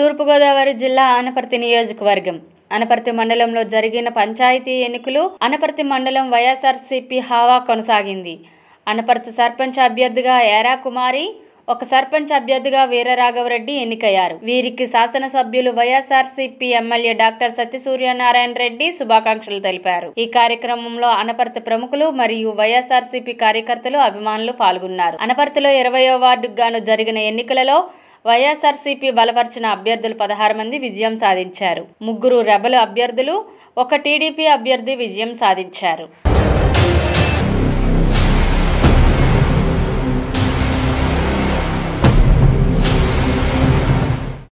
తూర్పుగోదావరి జిల్లా ఆనపర్తి నియోజకవర్గం అనపర్తి మండలంలో జరిగిన పంచాయతీ ఎన్నికలు అనపర్తి మండలం వైఎస్ఆర్సీపీ హావా కొనసాగింది అనపర్తి సర్పంచ్ అభ్యర్థిగా ఏరా కుమారి ఒక సర్పంచ్ అభ్యర్థిగా వీరరాఘవరెడ్డి ఎన్నికయ్యారు వీరికి శాసనసభ్యులు YSRCP MLA doctor Satyasuryanarayana Reddy శుభాకాంక్షలు తెలిపారు ఈ కార్యక్రమంలో అనపర్తి ప్రముఖులు మరియు వైఎస్ఆర్సీపీ కార్యకర్తలు అభిమానులు పాల్గొన్నారు అనపర్తిలో ఇరవయో వార్డుకు గాను జరిగిన ఎన్నికలలో వైఎస్ఆర్సీపీ బలపరిచిన అభ్యర్థులు పదహారు మంది విజయం సాధించారు ముగ్గురు రెబల్ అభ్యర్థులు ఒక టీడీపీ అభ్యర్థి విజయం సాధించారు